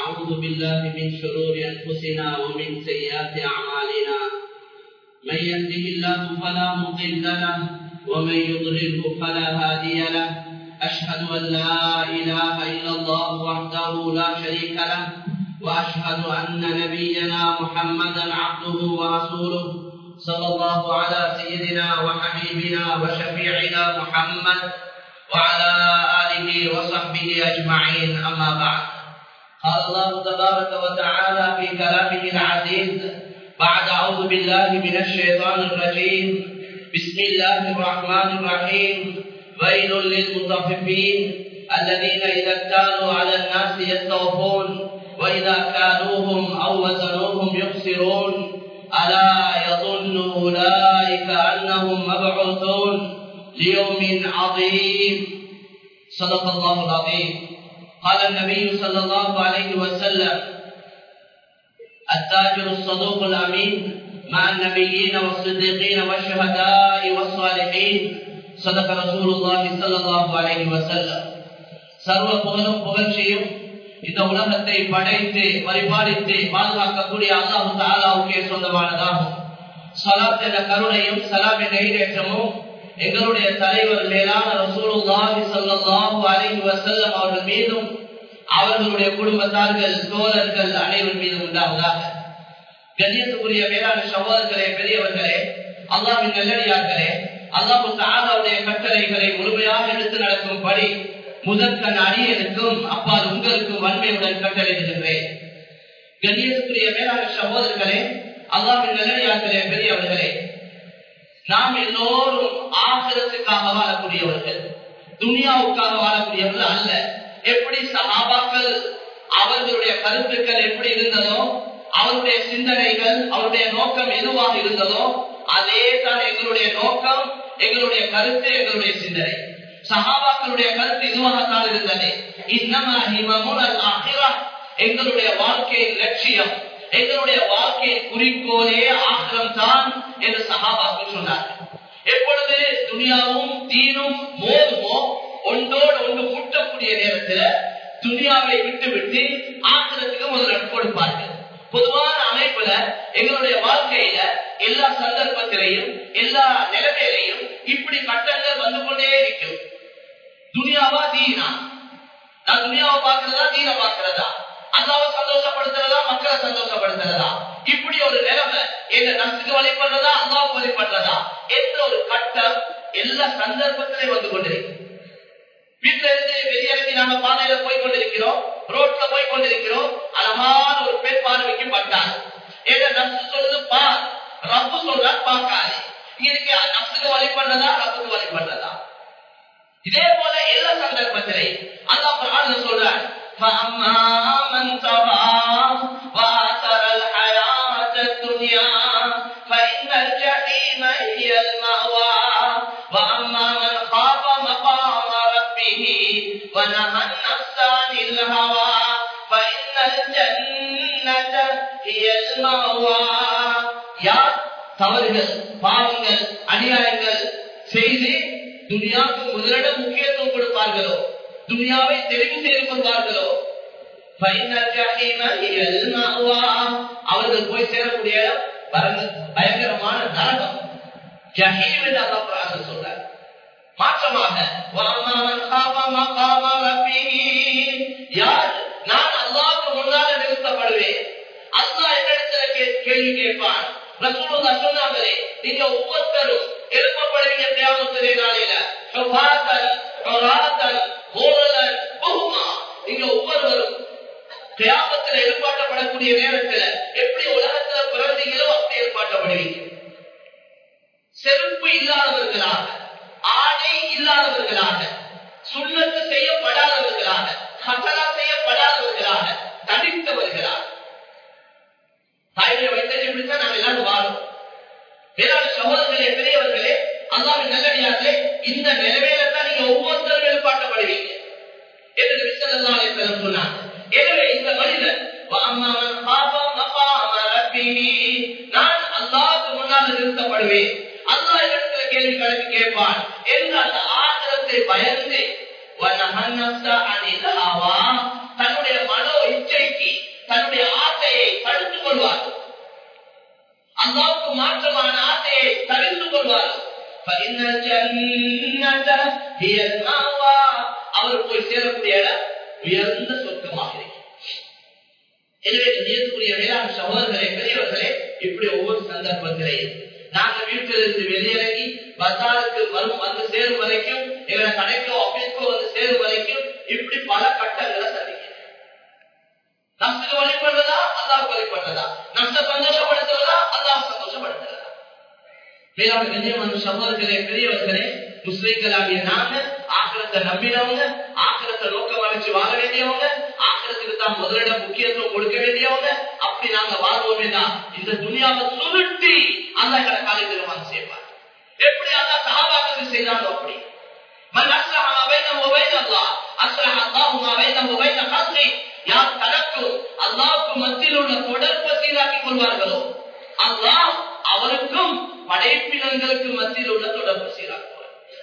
ونعوذ بالله من شرور أنفسنا ومن سيئات أعمالنا من يهده الله فلا مضل له ومن يضلله فلا هادي له أشهد أن لا إله إلا الله وحده لا شريك له وأشهد أن نبينا محمدا عبده ورسوله صلى الله على سيدنا وحبيبنا وشفيعنا محمد وعلى آله وصحبه أجمعين أما بعد قال الله تبارك وتعالى في كلامه العزيز بعد أعوذ بالله من الشيطان الرجيم بسم الله الرحمن الرحيم ويل للمطففين الذين إذا اكتالوا على الناس يستوفون وإذا كالوهم أو وزنوهم يخسرون ألا يظن أولئك أنهم مبعوثون ليوم عظيم صدق الله العظيم قال النبي صلى الله عليه وسلم التاجر الصدوق الأمين مع النبيين والصديقين والشهداء والصالحين صدق رسول الله صلى الله عليه وسلم சர்வ புகழும் புகழ்ச்சியும் இந்த உலகத்தை படைத்து பரிபாலித்து பாதுகாக்கக்கூடிய அல்லாஹு தாலாவுக்கே சொந்தமானதாகும் சலாத் என்ற கருணையும் சலாம் என்ற ஈரேற்றமும் எங்களுடைய தலைவர் மேலான ரசூலுல்லாஹி ஸல்லல்லாஹு அலைஹி வஸல்லம் அவர்கள் மீதும் அவர்களுடைய குடும்பத்தார்கள் தோழர்கள் அனைவர் மீதும் உண்டாவதாக கண்ணியத்துக்குரிய மேலான சகோதரர்களே பெரியவர்களே அல்லாஹின் நல்லடியார்களே அல்லாஹு தாலாவுடைய கட்டளைகளை முழுமையாக எடுத்து நடக்கும்படி முதற்கண் அடியனுக்கும் அப்பால் உங்களுக்கும் வன்மையுடன் கட்டளையிடுகின்றேன் கண்ணியத்துக்குரிய மேலான சகோதரர்களே அல்லாவின் நல்லடியார்களே பெரியவர்களே நாம் எல்லோரும் ஆசிரத்துக்காக வாழக்கூடியவர்கள் துனியாவுக்காக வாழக்கூடியவர்கள் அல்ல எப்படி சகாபாக்கள் அவர்களுடைய கருத்துக்கள் எப்படி இருந்ததோ அவருடைய சிந்தனைகள் அவருடைய நோக்கம் எதுவாக இருந்ததோ அதே தான் எங்களுடைய நோக்கம் எங்களுடைய கருத்து எங்களுடைய சிந்தனை சகாபாக்களுடைய கருத்து இதுவாகத்தான் இருந்தது எங்களுடைய வாழ்க்கையின் லட்சியம் எங்களுடைய வாழ்க்கையின் குறிக்கோளே ஆக்கிரம் தான் என்று சகாபாக்கள் சொன்னார்கள் எப்பொழுது துனியாவும் தீனும் மோதுமோ ஒன்றோடு ஒன்று கூட்டக்கூடிய நேரத்தில் துனியாவை விட்டு விட்டு ஆக்கிரத்துக்கு முதல் கொடுப்பார்கள் பொதுவான அமைப்புல எங்களுடைய வாழ்க்கையில எல்லா சந்தர்ப்பத்திலையும் எல்லா நிலைமையிலையும் இப்படி கட்டங்கள் வந்து கொண்டே இருக்கும் துனியாவா தீனா நான் துனியாவை பார்க்கிறதா தீன பார்க்கிறதா அல்லாவை சந்தோஷப்படுத்துறதா மக்களை சந்தோஷப்படுத்துறதா இப்படி ஒரு நிலைமை எங்க நசுக்கு வழிபடுறதா அல்லாவுக்கு வழிபடுறதா என்ற ஒரு கட்டம் எல்லா சந்தர்ப்பத்திலையும் வந்து கொண்டிருக்கு வீட்டுல இருந்து வெளியிறங்கி நாம பாதையில போய் கொண்டிருக்கிறோம் ரோட்ல போய் கொண்டிருக்கிறோம் அழகான ஒரு பெண் பார்வைக்கப்பட்டார் எங்க நசு சொல்லுது பார் ரப்பு சொல்றா பார்க்காது இதுக்கு நசுக்கு வழிபடுறதா ரப்புக்கு வழிபடுறதா இதே போல எல்லா சந்தர்ப்பத்திலையும் அல்லாஹ் சொல்றார் فأما من طغى وآثر الحياة الدنيا فإن الجحيم هي المأوى وأما من خاف مقام ربه ونهى النفس عن الهوى فإن الجنة هي المأوى யார் தவறுகள் பாவங்கள் அநியாயங்கள் செய்து துனியாவுக்கு முதலிடம் முக்கியத்துவம் கொடுப்பார்களோ துனியாவை தெரிவு செய்து கொள்வார்களோ அவர்கள் போய் சேரக்கூடிய பயங்கரமான நரகம் ஜஹீம் என்று அல்லாஹ் சொல்றார் மாற்றமாக யார் நான் அல்லாவுக்கு முன்னால நிறுத்தப்படுவேன் அல்லாஹ் என்னிடத்துல கேள்வி கேட்பான் ரசூலுல்லா சொன்னாங்களே நீங்க ஒவ்வொருத்தரும் எழுப்பப்படுவீங்க தேவத்திலே நாளையில நீங்க ஒவ்வொருவரும் தியாகத்தில் எழுப்பாட்டப்படக்கூடிய நேரத்தில் எப்படி உலகத்துல பிறந்தீங்களோ அப்படி எழுப்பாட்டப்படுவீங்க செருப்பு இல்லாதவர்களாக ஆடை இல்லாதவர்களாக சுண்ணத்து செய்யப்படாதவர்களாக ஹசனா செய்யப்படாதவர்களாக தடித்தவர்களாக தாய்மையை வைத்தது இப்படித்தான் நாங்கள் எல்லாரும் வாழும் வேளாண் சகோதரர்களே பெரியவர்களே அல்லாவின் நல்லடியார்களே இந்த நிலைமையில தான் நீங்க ஒவ்வொருத்தரும் எழுப்பாட்டப்படுவீங்க என்று விசனல்லாலே சொன்னார் எனவே இந்த மனிதன் நான் அல்லாவுக்கு முன்னால் நிறுத்தப்படுவேன் அல்லா இடத்துல கேள்வி கணக்கு கேட்பான் என்று அந்த ஆத்திரத்தை பயந்து தன்னுடைய மனோ இச்சைக்கு فإن الجنة هي المأوى அவர் போய் சேரக்கூடிய இடம் உயர்ந்த சொர்க்கமாக இருக்கு எனவே கண்ணியத்துக்குரிய வேளாண் சகோதரர்களே பெரியவர்களே இப்படி ஒவ்வொரு சந்தர்ப்பத்திலையும் நாங்க வீட்டிலிருந்து வெளியிறங்கி பசாருக்கு வரும் வந்து சேரும் வரைக்கும் எங்களை கடைக்கோ ஆபீஸ்க்கோ வந்து சேரும் வரைக்கும் இப்படி பல கட்டங்களை சந்திக்கிறேன் நம்சுக்கு வழிபடுறதா அல்லாஹ் வழிபடுறதா நம்ச சந்தோஷப்படுத்துறதா அல்லாஹ் சந்தோஷப்படுத்துறதா மேலான கண்ணியமான சகோதரர்களே பெரியவர்களே முஸ்லிம்களாகிய நாங்க ஆக்கிரத்தை நம்பினவங்க ஆக்கிரத்தை நோக்கம் அடைச்சு வாழ வேண்டியவங்க ஆக்கிரத்துக்கு தான் முதலிடம் முக்கியத்துவம் கொடுக்க வேண்டியவங்க அப்படி நாங்க வாழ்வோமே தான் இந்த துணியாவை சுருட்டி அந்த காலை திருமணம் செய்வார் எப்படி அந்த சகாபாக்கள் செய்தாலும் அப்படி من أصلح ما بينه وبين الله أصلح الله ما بينه وبين خلقه யார் தனக்கு அல்லாவுக்கு மத்தியில் உள்ள தொடர்பை சீராக்கிக் கொள்வார்களோ அல்லாஹ் அவருக்கும் படைப்பினங்களுக்கு மத்தியில் உள்ள தொடர்பு சீராக்குவார்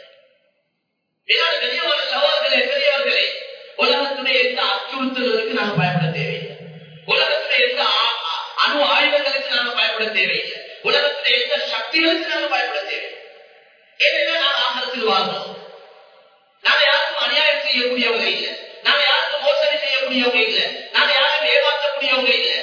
பெரியவர்களே சகோதரர்களே பெரியவர்களே உலகத்துடைய எந்த அச்சுறுத்தல்களுக்கு நாங்கள் பயப்பட தேவையில்லை உலகத்துடைய எந்த அணு ஆயுதங்களுக்கு நாங்கள் பயப்பட தேவையில்லை உலகத்துடைய எந்த சக்திகளுக்கு நாங்கள் பயப்பட தேவையில்லை ஏனென்றால் நான் ஆகரத்தில் வாழ்ந்தோம் நாங்க யாருக்கும் அநியாயம் செய்யக்கூடியவங்க இல்லை நாங்க யாருக்கும் மோசடி செய்யக்கூடியவங்க இல்லை நாங்க யாரும் ஏமாற்றக்கூடியவங்க இல்லை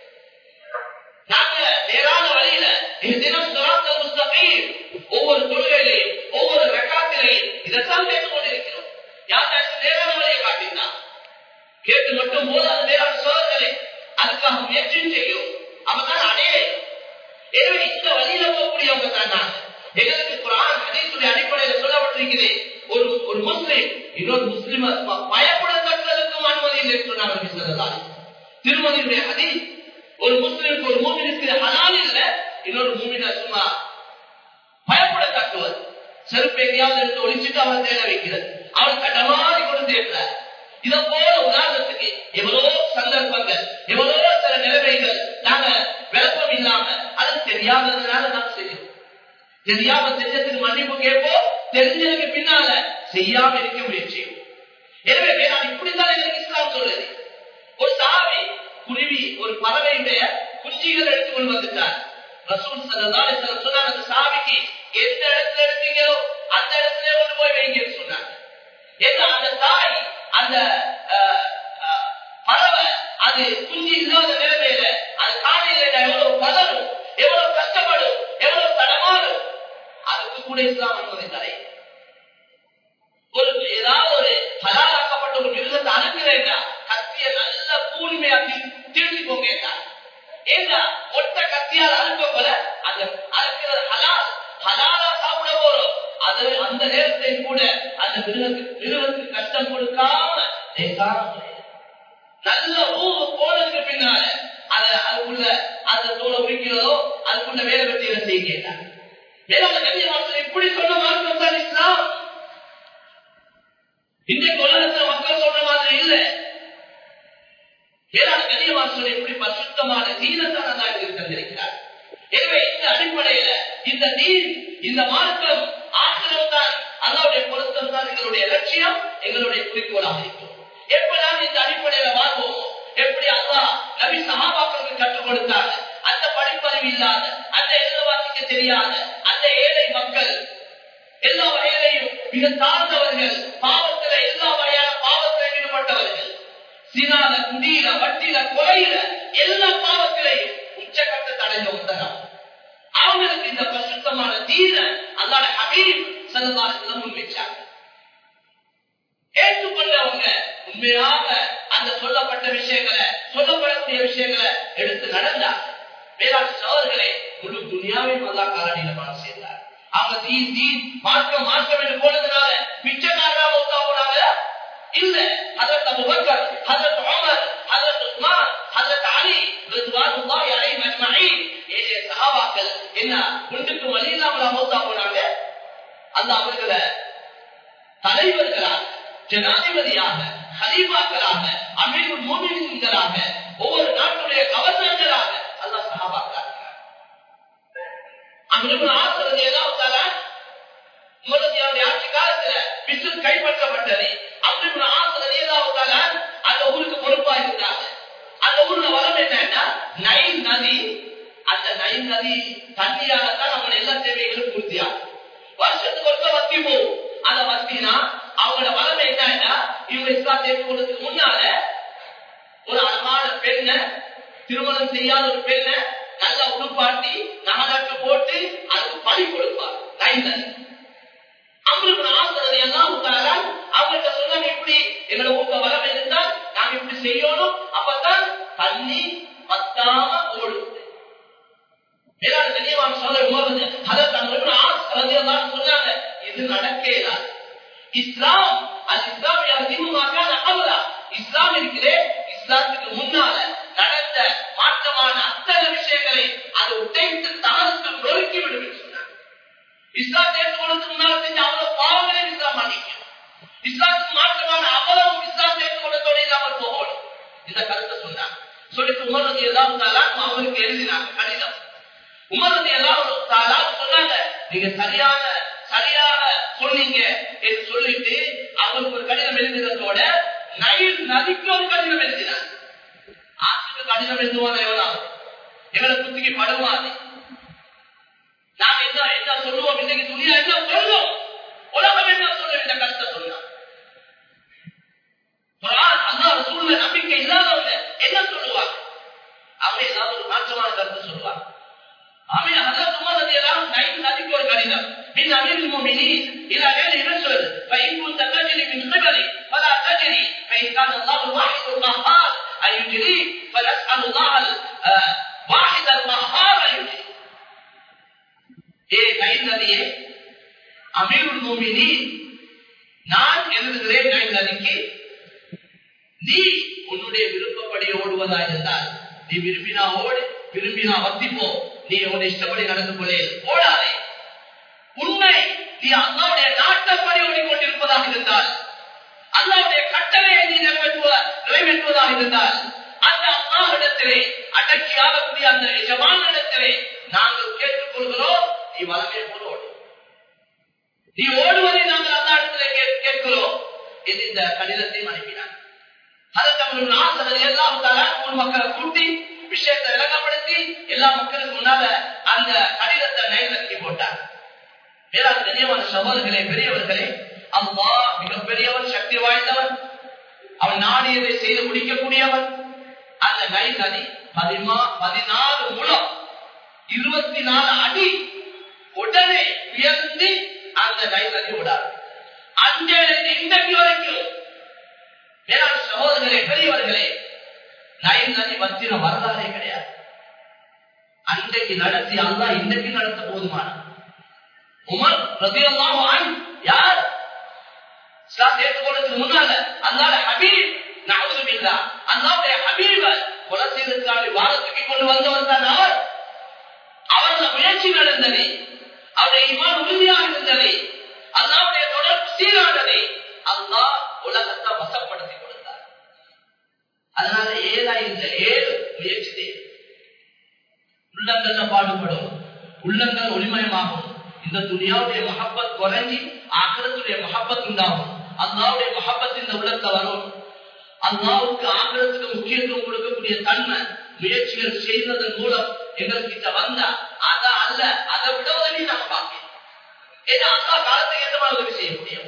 நாங்க நேரான வழியில தினம் சுராத்தல் முஸ்தகீம் ஒவ்வொரு தொழுகையிலையும் ஒவ்வொரு ரெக்கார்டிலையும் இதைத்தான் கேட்டுக் கொண்டிருக்கிறோம் யாருக்காச்சும் நேரான வழியை காட்டினா கேட்டு மட்டும் போதாது நேரான சோதனை அதுக்காக முயற்சி செய்யும் அவதான் அடையணும் எனவே இந்த வழியில போகக்கூடியவங்க தான் நாங்க எங்களுக்கு குரான் ஹதீஸுடைய அடிப்படையில் சொல்லப்பட்டிருக்கிறது ஒரு ஒரு முஸ்லிம் இன்னொரு முஸ்லிம் பயப்படத்தக்கதற்கும் அனுமதி இல்லை சொன்னாங்க சொல்லலாம் திருமதியுடைய ஹதீஸ் ஒரு முஸ்லிமுக்கு ஒரு மூமினுக்கு ஹலால் இல்ல இன்னொரு மூமின சும்மா பயப்படத்தக்கவர் செருப்பு எங்கேயாவது எடுத்து ஒழிச்சுட்டு அவன் தேட வைக்கிறது அவன் கடமாறி கொண்டு தேடுறார் இத போல உதாரணத்துக்கு எவ்வளவோ சந்தர்ப்பங்கள் எவ்வளவோ சில நிலைமைகள் நாங்க விளக்கம் இல்லாம அது தெரியாததுனால நாங்க செய்யறோம் தெரியாம செஞ்சதுக்கு மன்னிப்பு கேட்போம் தெரிஞ்சதுக்கு பின்னால செய்யாம இருக்க முயற்சி எனவே நான் இப்படித்தான் எனக்கு இஸ்லாம் சொல்லுது ஒரு சாவி குருவி ஒரு பறவையுடைய குஞ்சிகள் எடுத்து கொண்டு வந்துட்டார் ரசூல் சல்லல்லாஹு அலைஹி வஸல்லம் சொன்னாங்க அந்த சாவிக்கு எந்த இடத்துல எடுத்தீங்களோ அந்த இடத்துல கொண்டு போய் வைங்கன்னு சொன்னாங்க ஏன்னா அந்த தாய் அந்த பறவை அது குஞ்சு இல்லாத நிலைமையில அது காலையில எவ்வளவு பதறும் எவ்வளவு கஷ்டப்படும் எவ்வளவு தடமாடும் அதுக்கு கூட இஸ்லாம் அனுமதி தடை ஒரு ஏதாவது ஒரு ஹலாலாக்கப்பட்ட ஒரு மிருகத்தை அனுப்புறேன்னா கத்திய நல்ல கூர்மையாக்கி திருப்பி போங்க ஏன்னா ஒட்ட கத்தியால் அனுப்ப போல அந்த அறுக்கிறது ஹலால் ஹலாலா சாப்பிட போறோம் அது அந்த நேரத்தை கூட அந்த மிருகத்துக்கு மிருகத்துக்கு கஷ்டம் கொடுக்காம நல்ல ஊவு போனதுக்கு பின்னால அத அதுக்குள்ள அந்த தோலை உரிக்கிறதோ அதுக்குள்ள வேலை வெற்றிகளை செய்ய கேட்டாங்க வேளாண் கல்வி இப்படி சொன்ன மார்க்கம் தான் இஸ்லாம் இன்றைக்கு உலகத்துல மக்கள் சொல்ற மாதிரி இல்ல வேளாண் கலியவாசல் எப்படி பரிசுத்தமான தீனத்தான் அல்லா எங்களுக்கு தந்திருக்கிறார் எனவே இந்த அடிப்படையில இந்த நீர் இந்த மார்க்கம் ஆசிரம் தான் அல்லாவுடைய பொருத்தம் தான் எங்களுடைய லட்சியம் எங்களுடைய குறிக்கோளாக இருக்கும் எப்ப நாம் இந்த அடிப்படையில வாழ்வோமோ எப்படி அல்லா நபி சகாபாக்களுக்கு கற்றுக் கொடுத்தாங்க அந்த படிப்பறிவு இல்லாத அந்த எழுத வாசிக்க தெரியாத அந்த ஏழை மக்கள் எல்லா வகையிலையும் மிக தாழ்ந்தவர்கள் பாவத்துல எல்லா வகையான பாவத்தில் ஈடுபட்டவர்கள் சினால குடியில வட்டியில கொலையில எல்லா பாவத்திலையும் உச்சகட்டத்தை அடைந்த உத்தரம் அவங்களுக்கு இந்த பரிசுத்தமான தீர அல்லாட ஹபீப் சல்லல்லாஹு முன்வைச்சாங்க ஏற்றுக்கொண்டவங்க உண்மையாக அந்த சொல்லப்பட்ட விஷயங்களை சொல்லப்படக்கூடிய விஷயங்களை எடுத்து நடந்தார் வேளாண் சோதர்களே முழு துணியாவையும் அல்லா காலடியில மனம் சேர்ந்தார் அவங்க தீன் தீன் மாற்றம் மாற்றம் என்று போனதுனால பிச்சைக்காரா மௌத்தா போனாங்க இல்ல ஹதரத் அபூபக்கர் ஹதரத் உமர் ஹதரத் உஸ்மான் ஹதரத் அலி ரிதுவானுல்லாஹி அலைஹிம் அஜ்மஈன் ஏழு சஹாபாக்கள் என்ன ஒன்றுக்கு வழி இல்லாமல் மௌத்தா போனாங்க அந்த அவர்களை தலைவர்களாக ஜனாதிபதியாக ஹலீஃபாக்களாக அமீருல் மோமின்களாக ஒவ்வொரு நாட்டுடைய கவர்னர்களாக அல்லாஹ் சஹாபாக்கள் அமிர்புல் ஆசிரியர் ஏதாவது முதலியாருடைய ஆட்சி காலத்துல பிசுல் கைப்பற்றப்பட்டது அமிர்புல் ஆசிரியர் ஏதாவது அந்த ஊருக்கு பொறுப்பா இருந்தாங்க அந்த ஊர்ல வரம் என்னன்னா நைல் நதி அந்த நைல் நதி தண்ணியால தான் நம்ம எல்லா தேவைகளும் பூர்த்தியாகும் வருஷத்துக்கு ஒருக்க வத்தி போகும் அந்த வத்தினா அவங்களோட வளமை என்னன்னா இவங்க இஸ்லாம் ஏற்றுக்கொள்றதுக்கு முன்னால ஒரு அழகான பெண்ண திருமணம் செய்யாத ஒரு பெண்ண நல்ல உடுப்பாட்டி நகநாட்டு போட்டு அதுக்கு பணி கொடுப்பார் கைந்தன் அவங்களுக்கு ஆசிரியர் எல்லாம் உட்காரால் அவங்கள்ட்ட சொன்னாங்க இப்படி எங்களை ஊக்க வரம் இருந்தால் நாம் இப்படி செய்யணும் அப்பதான் தண்ணி பத்தாம ஓடும் மேலான கண்ணியமான சொல்ல உணர்வது அதை தங்களுக்கு ஆசிரியர் சொன்னாங்க இது நடக்கல இஸ்லாம் அது இஸ்லாமிய அதிகமாக அவரா இஸ்லாம் இருக்கிறே இஸ்லாத்துக்கு முன்னால நடந்த மாற்றமான அத்தனை விஷயங்களை அது உடைத்து தாழ்த்து நொறுக்கி விடும் என்று சொன்னார் இஸ்லாம் ஏற்றுக்கொள்றதுக்கு முன்னால செஞ்ச அவ்வளவு பாவங்களை இஸ்லாம் மன்னிக்கும் இஸ்லாத்துக்கு மாற்றமான அவ்வளவு இஸ்லாம் ஏற்றுக்கொள்ளத்தோட இல்லாமல் போகணும் இந்த கருத்தை சொன்னார் சொல்லிட்டு உமரது ஏதாவது அவருக்கு எழுதினாங்க கடிதம் உமரது எல்லாரும் சொன்னாங்க நீங்க சரியான சரியாக சொன்னீங்க என்று சொல்லிட்டு அவருக்கு ஒரு கடிதம் எழுதுறதோட நைல் நதிக்கு ஒரு கடிதம் எழுதினார் ஆற்றுக்கு கடிதம் எழுதுவாங்க எவ்வளவு எங்களை குத்திக்கு படுவாது நாங்க என்ன என்ன சொல்லுவோம் இன்னைக்கு துணியா என்ன சொல்லுவோம் உலகம் என்ன சொல்லும் இந்த கருத்தை சொன்னார் அல்லா சூழ்நிலை நம்பிக்கை இல்லாதவங்க என்ன சொல்லுவாங்க அவங்க ஏதாவது ஒரு மாற்றமான கருத்து சொல்லுவாங்க அவன் ஹசரத் உமர் ரலியல்லாஹு அன்ஹு நதிக்கு ஒரு கடிதம் من أمير المؤمنين إلى غير الرسل فإن كنت تجري من قبلي فلا تجري فإن كان الله الواحد القهار أن يجريك فنسأل الله الواحد القهار أن يجريك ஏ நைல் நதியே அமீருல் மூமினீன் நான் எழுதுகிறேன் நைல் நதிக்கு நீ உன்னுடைய விருப்பப்படி ஓடுவதா இருந்தால் நீ விரும்பினா ஓடு விரும்பினா வத்திப்போ நீ உன் இஷ்டப்படி நடந்து கொள்ளே ஓடாதே உண்மை நீ அல்லாவுடைய நாட்டப்படி ஓடிக்கொண்டிருப்பதாக இருந்தால் அல்லாவுடைய கட்டளையை நீ நிறைவேற்றுவதா நிறைவேற்றுவதாக இருந்தால் அந்த அல்லாஹிடத்திலே அடக்கி ஆகக்கூடிய அந்த எஜமானிடத்திலே நாங்கள் கேட்டுக்கொள்கிறோம் நீ வளமே போல ஓடு நீ ஓடுவதை நாங்கள் அந்த இடத்திலே கேட்கிறோம் என்று இந்த கடிதத்தை அனுப்பினார் மக்களை கூட்டி விஷயத்தை விளங்கப்படுத்தி எல்லா மக்களுக்கு முன்னால அந்த கடிதத்தை நயனத்தி போட்டார் வேளாண் கண்ணியமான சகோதரர்களே பெரியவர்களே அம்மா மிகப்பெரியவன் சக்தி வாய்ந்தவன் அவன் நாடியதை செய்து முடிக்கக்கூடியவன் அந்த நைல் நதி பதிமா பதினாலு முழம் இருபத்தி நாலு அடி உடனே உயர்ந்து அந்த நைல் நதி விடாது அன்றையிலிருந்து இன்றைக்கு வரைக்கும் வேளாண் சகோதரர்களே பெரியவர்களே நைல் நதி வத்திர வரலாறே கிடையாது அன்றைக்கு நடத்தி அல்லா இன்றைக்கு நடத்த போதுமான உமர் ரத்தியெல்லாம் யார் ஏற்றுக்கொள்றதுக்கு முன்னால அல்லாத ஹபீப் நான் இல்லா அல்லாவுடைய ஹபீப கொலை செய்ததுக்காக வாரத்துக்கு கொண்டு வந்தவர் தான் அவர் அவரது முயற்சி நடந்தது அவருடைய இமான் உறுதியாக இருந்தது அல்லாவுடைய தொடர்பு சீரானது அல்லாஹ் உலகத்தை வசப்படுத்தி கொடுத்தார் அதனால ஏதா இந்த ஏழு முயற்சி தேவை உள்ளங்கள்ல பாடுபடும் உள்ளங்கள் ஒளிமயமாகும் இந்த துணியாவுடைய மஹப்பத் குறைஞ்சி ஆக்கிரத்துடைய மஹப்பத் உண்டாகும் அல்லாவுடைய மஹப்பத் இந்த உள்ளத்தை வரும் அல்லாவுக்கு ஆக்கிரத்துக்கு முக்கியத்துவம் கொடுக்கக்கூடிய தன்மை முயற்சிகள் செய்வதன் மூலம் எங்கள்கிட்ட வந்தா அத அல்ல அதை விட உதவி நாம பார்க்கணும் ஏன்னா அல்லா காலத்துக்கு எந்த மாதிரி உதவி செய்ய முடியும்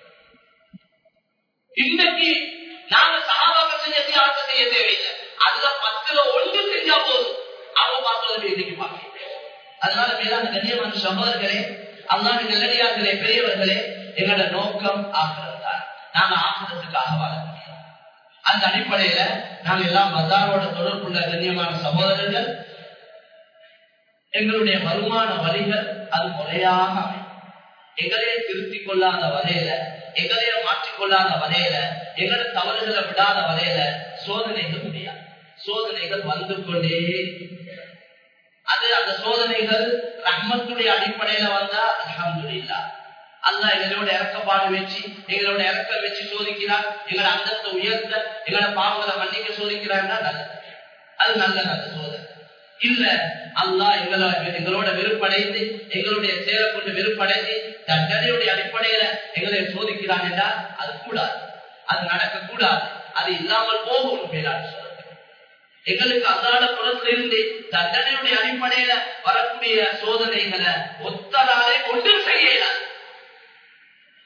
இன்னைக்கு நாங்க சகாபாக்க செஞ்ச தியாகத்தை செய்ய தேவையில்லை அதுல பத்துல ஒன்று செஞ்சா போதும் அவங்க பார்க்கறது இன்னைக்கு பார்க்க அதனால மேலான கண்ணியமான சகோதரர்களே அல்லாஹ் நல்லடியார்களே பெரியவர்களே எங்களோட நோக்கம் ஆகிறது தான் நாங்க ஆகிறதுக்காக வாழ முடியும் அந்த அடிப்படையில நாங்க எல்லாம் மதாரோட தொடர்புள்ள கண்ணியமான சகோதரர்கள் எங்களுடைய வருமான வழிகள் அது முறையாக அமையும் எங்களையே திருத்திக் கொள்ளாத வரையில எங்களையே மாற்றிக்கொள்ளாத வரையில எங்களோட தவறுகளை விடாத வரையில சோதனைகள் முடியாது சோதனைகள் வந்து கொண்டே அது அந்த சோதனைகள் ரஹ்மத்துடைய அடிப்படையில வந்தா அலமதுல்லா அல்லா எங்களோட இறக்கப்பாடு வச்சு எங்களோட இறக்க வச்சு சோதிக்கிறார் எங்களோட அந்தத்தை உயர்த்த எங்களோட பாவங்களை மன்னிக்க சோதிக்கிறான்னா நல்லது அது நல்ல நல்ல சோதனை இல்ல அல்லா எங்களோட எங்களோட வெறுப்படைந்து எங்களுடைய சேலை கொண்டு வெறுப்படைந்து தண்டனையுடைய அடிப்படையில எங்களை சோதிக்கிறான் என்றால் அது கூடாது அது நடக்க கூடாது அது இல்லாமல் போகும் மேலான சோதனை எங்களுக்கு அல்லாத புறத்துல இருந்து தண்டனையுடைய அடிப்படையில வரக்கூடிய சோதனைகளை ஒத்தராலே ஒன்றும் செய்யலாம்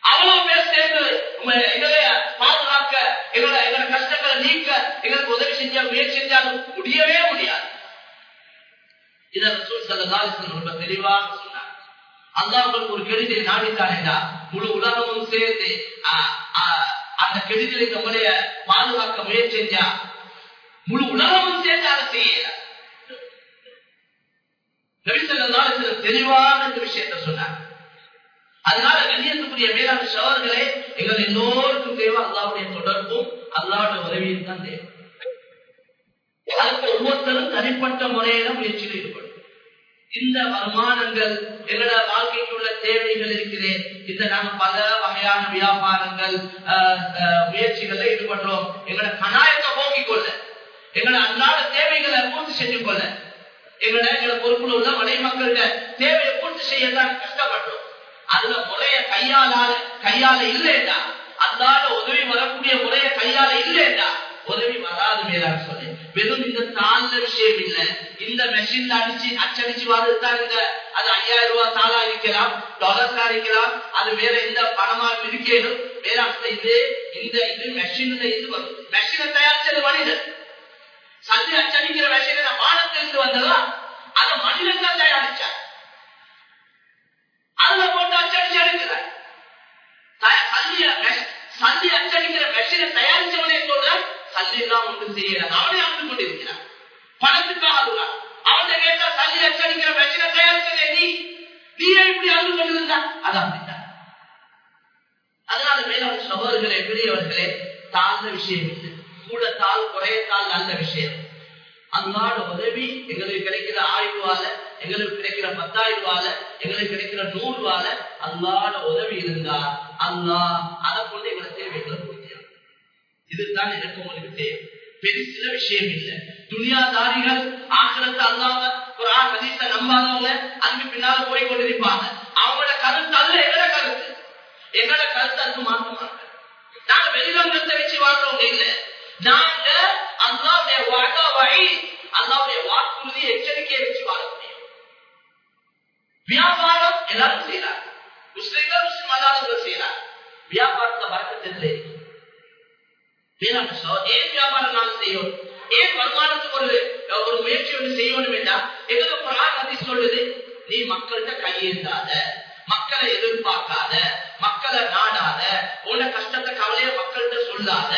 அவ்வளவு பேர் சேர்ந்து உங்க- எங்களை பாதுகாக்க எங்களை எங்களை கஷ்டங்களை நீக்க எங்களுக்கு உதவி செஞ்ச முயற்சி செஞ்சாலும் முடியவே முடியாது இதை ரசூல் ஸல்லல்லாஹு அலைஹி வஸல்லம் ரொம்ப தெளிவாக சொன்னார் அல்லாஹ் உங்களுக்கு ஒரு கெடுதியை நாடித்தானேடா முழு உலகமும் சேர்ந்து ஆ, ஆ, அந்த கெடுதலை நம்முடைய பாதுகாக்க முயற்சி செஞ்சா முழு உலகமும் சேர்ந்து அதை செய்யல நபிசல்லாஹு அலைஹி வஸல்லம் தெளிவான இந்த விஷயத்தை சொன்னார் அதனால கண்ணியத்துக்குரிய மேலான சவர்களே எங்கள் எல்லோருக்கும் தேவை அல்லாவுடைய தொடர்பும் அல்லாவுடைய உதவியும் தான் தேவை அதுக்கு ஒவ்வொருத்தரும் தனிப்பட்ட முறையில முயற்சியில் ஈடுபடும் இந்த வருமானங்கள் எங்களோட வாழ்க்கைக்கு உள்ள தேவைகள் இருக்குது இந்த நாங்க பல வகையான வியாபாரங்கள் ஆஹ், ஆஹ், முயற்சிகள்ல ஈடுபடுறோம் எங்களோட கணாயத்தை போக்கிக் கொள்ள எங்களோட அன்றாட தேவைகளை பூர்த்தி செஞ்சு கொள்ள எங்களோட எங்களோட பொறுப்புல உள்ள மனை மக்களோட தேவையை பூர்த்தி செய்யத்தான் கஷ்டப்படுறோம் அதுல முறைய கையாளால கையால இல்லையா அல்லாத உதவி வரக்கூடிய முறைய கையால இல்லையா உதவி வராது மேலான்னு சொல்லி வெறும் இந்த தாழ்ந்த விஷயம் இல்ல இந்த மெஷின்ல அடிச்சு அச்சடிச்சு வர்றதுதான் இந்த அது ஐயாயிரம் ரூபாய் தாளா இருக்கலாம் டாலர்ஸா இருக்கலாம் அது வேற எந்த பணமா இருக்கணும் வேற அந்த இது இந்த இது மெஷின்ல இது வரும் மெஷினை தயாரிச்சது மனிதன் சந்தி அச்சடிக்கிற மெஷினை வானத்திலிருந்து வந்ததா அதை மனிதன் தான் தயாரிச்சார் அதுல போட்டு அச்சடிச்சு அடிக்கிறார் த- சல்லிய மெஷ்- சல்லி அச்சடிக்கிற மெஷினை தயாரிச்சவனே சொல்றான் சல்லி எல்லாம் ஒன்று செய்யறான் அவனே அழுது கொண்டிருக்கிறான் பணத்துக்காக அழுகிறான் அவனை கேட்டா சல்லி அச்சடிக்கிற மெஷினை தயாரிச்சதே நீ நீ ஏன் இப்படி அழுது கொண்டிருந்தா அதான் அப்படித்தான். அதனால மேலான சகோதரர்களே பெரியவர்களே தாழ்ந்த விஷயம் இல்லை கூட தாள் குறையத்தால் நல்ல விஷயம் அல்லாட உதவி எங்களுக்கு கிடைக்கிற ஆயிரம் ரூபால எங்களுக்கு கிடைக்கிற பத்தாயிரம் ரூபால எங்களுக்கு கிடைக்கிற நூறு ரூபால அல்லாட உதவி இருந்தா அல்லாஹ் அதை கொண்டு எங்களை தேவைகளை பூர்த்தியாகும் இதுதான் எனக்கு உங்களுக்கு தேவை பெரிய சில விஷயம் இல்ல துனியாதாரிகள் ஆக்கிரத்தை அல்லாம ஒரு ஆ ஹதீஸ நம்பாதவங்க அதுக்கு பின்னால போய் கொண்டிருப்பாங்க அவங்களோட கருத்து அல்ல எங்களோட கருத்து எங்களோட கருத்து அதுக்கு மாற்றமாக நாங்க வெளிரங்கத்தை வச்சு வாழ்றவங்க இல்ல நாங்க அல்லாவுடைய வாடா வழி அல்லாவுடைய வாக்குறுதி எச்சரிக்கையை வச்சு வாழ முடியும் வியாபாரம் எல்லாரும் செய்யறாங்க முஸ்லிம்கள் முஸ்லிம் அல்லாதவர்கள் செய்யறாங்க வியாபாரத்துல வரக்கத்தில் இருக்கு வேளாண் சகோ- ஏன் வியாபாரம் நாம செய்யணும் ஏன் வருமானத்துக்கு ஒரு ஒரு முயற்சி ஒன்று செய்யணும் என்றால் எங்களுக்கு குரான் நதி சொல்லுது நீ மக்கள்கிட்ட கையேந்தாத மக்களை எதிர்பார்க்காத மக்களை நாடாத உன்ன கஷ்டத்தை கவலைய மக்கள்கிட்ட சொல்லாத